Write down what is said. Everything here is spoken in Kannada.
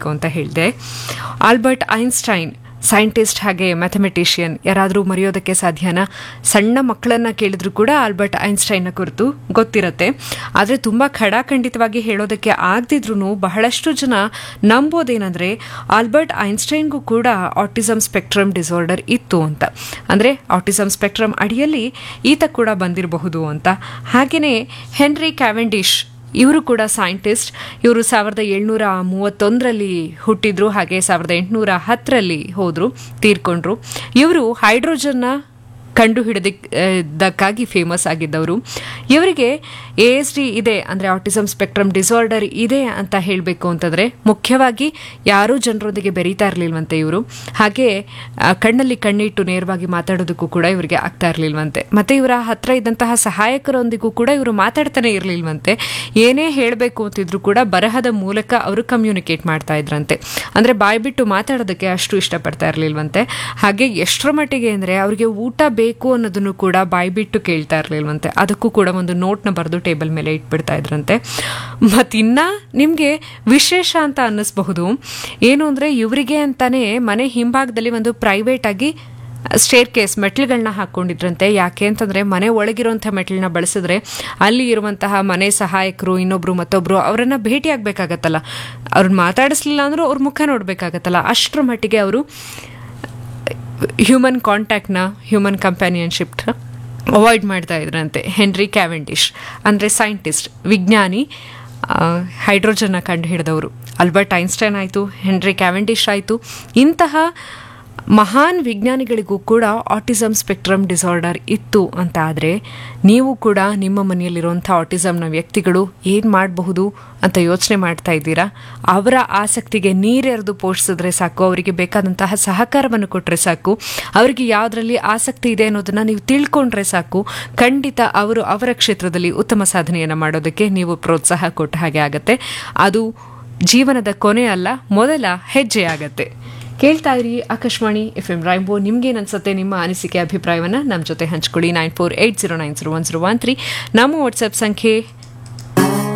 ಹೇಳಬೇಕು ಅಂತ ಹೇಳಿದೆ ಆಲ್ಬರ್ಟ್ ಐನ್ಸ್ಟೈನ್ ಸೈಂಟಿಸ್ಟ್ ಹಾಗೆ ಮ್ಯಾಥಮೆಟಿಷಿಯನ್ ಯಾರಾದರೂ ಮರೆಯೋದಕ್ಕೆ ಸಾಧ್ಯನಾ ಸಣ್ಣ ಮಕ್ಕಳನ್ನ ಕೇಳಿದ್ರು ಕೂಡ ಆಲ್ಬರ್ಟ್ ಐನ್ಸ್ಟೈನ್ನ ಕುರಿತು ಗೊತ್ತಿರತ್ತೆ ಆದರೆ ತುಂಬ ಖಡಾಖಂಡಿತವಾಗಿ ಹೇಳೋದಕ್ಕೆ ಆಗದಿದ್ರೂ ಬಹಳಷ್ಟು ಜನ ನಂಬೋದೇನೆಂದರೆ ಆಲ್ಬರ್ಟ್ ಐನ್ಸ್ಟೈನ್ಗೂ ಕೂಡ ಆಟಿಸಮ್ ಸ್ಪೆಕ್ಟ್ರಮ್ ಡಿಸಾರ್ಡರ್ ಇತ್ತು ಅಂತ ಅಂದರೆ ಆಟಿಸಮ್ ಸ್ಪೆಕ್ಟ್ರಮ್ ಅಡಿಯಲ್ಲಿ ಈತ ಕೂಡ ಬಂದಿರಬಹುದು ಅಂತ ಹಾಗೆಯೇ ಹೆನ್ರಿ ಕ್ಯಾವೆಂಡಿಶ್ ಇವರು ಕೂಡ ಸೈಂಟಿಸ್ಟ್ ಇವರು ಸಾವಿರದ ಏಳ್ನೂರ ಮೂವತ್ತೊಂದರಲ್ಲಿ ಹುಟ್ಟಿದ್ರು ಹಾಗೆ ಸಾವಿರದ ಎಂಟುನೂರ ಹತ್ತರಲ್ಲಿ ಹೋದರು ತೀರ್ಕೊಂಡ್ರು ಇವರು ಹೈಡ್ರೋಜನ್ನ ಕಂಡು ಹಿಡಿದಕ್ಕಾಗಿ ಫೇಮಸ್ ಆಗಿದ್ದವರು ಇವರಿಗೆ ಎ ಎಸ್ ಡಿ ಇದೆ ಅಂದರೆ ಆಟಿಸಮ್ ಸ್ಪೆಕ್ಟ್ರಮ್ ಡಿಸಾರ್ಡರ್ ಇದೆ ಅಂತ ಹೇಳಬೇಕು ಅಂತಂದರೆ ಮುಖ್ಯವಾಗಿ ಯಾರೂ ಜನರೊಂದಿಗೆ ಬೆರೀತಾ ಇರಲಿಲ್ವಂತೆ ಇವರು ಹಾಗೆ ಆ, ಕಣ್ಣಲ್ಲಿ ಕಣ್ಣಿಟ್ಟು ನೇರವಾಗಿ ಮಾತಾಡೋದಕ್ಕೂ ಕೂಡ ಇವರಿಗೆ ಆಗ್ತಾ ಇರಲಿಲ್ವಂತೆ ಮತ್ತು ಇವರ ಹತ್ರ ಇದ್ದಂತಹ ಸಹಾಯಕರೊಂದಿಗೂ ಕೂಡ ಇವರು ಮಾತಾಡ್ತಾನೆ ಇರಲಿಲ್ವಂತೆ ಏನೇ ಹೇಳಬೇಕು ಅಂತಿದ್ರು ಕೂಡ ಬರಹದ ಮೂಲಕ ಅವರು ಕಮ್ಯುನಿಕೇಟ್ ಮಾಡ್ತಾ ಇದ್ರಂತೆ ಅಂದರೆ ಬಾಯ್ಬಿಟ್ಟು ಮಾತಾಡೋದಕ್ಕೆ ಅಷ್ಟು ಇಷ್ಟಪಡ್ತಾ ಇರಲಿಲ್ವಂತೆ ಹಾಗೆ ಎಷ್ಟರ ಮಟ್ಟಿಗೆ ಅಂದರೆ ಅವರಿಗೆ ಊಟ ಬೇಕು ಅನ್ನೋದನ್ನು ಕೂಡ ಬಾಯ್ಬಿಟ್ಟು ಕೇಳ್ತಾ ಇರಲಿಲ್ವಂತೆ ಅದಕ್ಕೂ ಕೂಡ ಒಂದು ನೋಟ್ನ ಬರೆದು ಟೇಬಲ್ ಮೇಲೆ ಇಟ್ಬಿಡ್ತಾ ಇದ್ರಂತೆ ಮತ್ತಿನ್ನ ನಿಮಗೆ ವಿಶೇಷ ಅಂತ ಅನ್ನಿಸ್ಬಹುದು ಏನು ಅಂದರೆ ಇವರಿಗೆ ಅಂತಾನೆ ಮನೆ ಹಿಂಭಾಗದಲ್ಲಿ ಒಂದು ಪ್ರೈವೇಟ್ ಆಗಿ ಸ್ಟೇರ್ ಕೇಸ್ ಮೆಟ್ಲುಗಳನ್ನ ಹಾಕ್ಕೊಂಡಿದ್ರಂತೆ ಯಾಕೆ ಅಂತಂದರೆ ಮನೆ ಒಳಗಿರುವಂಥ ಮೆಟ್ಲನ್ನ ಬಳಸಿದ್ರೆ ಅಲ್ಲಿ ಇರುವಂತಹ ಮನೆ ಸಹಾಯಕರು ಇನ್ನೊಬ್ರು ಮತ್ತೊಬ್ರು ಅವರನ್ನು ಭೇಟಿ ಆಗಬೇಕಾಗತ್ತಲ್ಲ ಅವ್ರನ್ನ ಮಾತಾಡಿಸ್ಲಿಲ್ಲ ಅಂದರೂ ಅವ್ರ ಮುಖ ನೋಡಬೇಕಾಗತ್ತಲ್ಲ ಅಷ್ಟರ ಮಟ್ಟಿಗೆ ಅವರು ಹ್ಯೂಮನ್ ಕಾಂಟ್ಯಾಕ್ಟ್ನ ಹ್ಯೂಮನ್ ಕಂಪ್ಯಾನಿಯನ್ಶಿಪ್ನ ಅವಾಯ್ಡ್ ಮಾಡ್ತಾ ಇದ್ರಂತೆ ಹೆನ್ರಿ ಕ್ಯಾವೆಂಡಿಶ್ ಅಂದರೆ ಸೈಂಟಿಸ್ಟ್ ವಿಜ್ಞಾನಿ ಹೈಡ್ರೋಜನ್ನ ಕಂಡು ಹಿಡಿದವರು ಆಲ್ಬರ್ಟ್ ಐನ್ಸ್ಟೈನ್ ಆಯಿತು ಹೆನ್ರಿ ಕ್ಯಾವೆಂಡಿಶ್ ಆಯಿತು ಇಂತಹ ಮಹಾನ್ ವಿಜ್ಞಾನಿಗಳಿಗೂ ಕೂಡ ಆಟಿಸಮ್ ಸ್ಪೆಕ್ಟ್ರಮ್ ಡಿಸಾರ್ಡರ್ ಇತ್ತು ಅಂತ ಆದರೆ ನೀವು ಕೂಡ ನಿಮ್ಮ ಮನೆಯಲ್ಲಿರುವಂಥ ಆಟಿಸಮ್ನ ವ್ಯಕ್ತಿಗಳು ಏನು ಮಾಡಬಹುದು ಅಂತ ಯೋಚನೆ ಮಾಡ್ತಾ ಇದ್ದೀರಾ ಅವರ ಆಸಕ್ತಿಗೆ ನೀರೆರೆದು ಪೋಷಿಸಿದ್ರೆ ಸಾಕು ಅವರಿಗೆ ಬೇಕಾದಂತಹ ಸಹಕಾರವನ್ನು ಕೊಟ್ಟರೆ ಸಾಕು ಅವರಿಗೆ ಯಾವುದರಲ್ಲಿ ಆಸಕ್ತಿ ಇದೆ ಅನ್ನೋದನ್ನು ನೀವು ತಿಳ್ಕೊಂಡ್ರೆ ಸಾಕು ಖಂಡಿತ ಅವರು ಅವರ ಕ್ಷೇತ್ರದಲ್ಲಿ ಉತ್ತಮ ಸಾಧನೆಯನ್ನು ಮಾಡೋದಕ್ಕೆ ನೀವು ಪ್ರೋತ್ಸಾಹ ಕೊಟ್ಟ ಹಾಗೆ ಆಗತ್ತೆ ಅದು ಜೀವನದ ಕೊನೆ ಅಲ್ಲ ಮೊದಲ ಹೆಜ್ಜೆ ಆಗತ್ತೆ ಕೇಳ್ತಾ ಇರಿ ಆಕಾಶವಾಣಿ ಎಫ್ ಎಂ ರೈಂಬೋ ನಿಮ್ಗೇನು ಅನ್ಸುತ್ತೆ ನಿಮ್ಮ ಅನಿಸಿಕೆ ಅಭಿಪ್ರಾಯವನ್ನು ನಮ್ಮ ಜೊತೆ ಹಂಚ್ಕೊಳ್ಳಿ nine four eight zero nine zero one zero one three ನಮ್ಮ ವಾಟ್ಸಪ್ ಸಂಖ್ಯೆ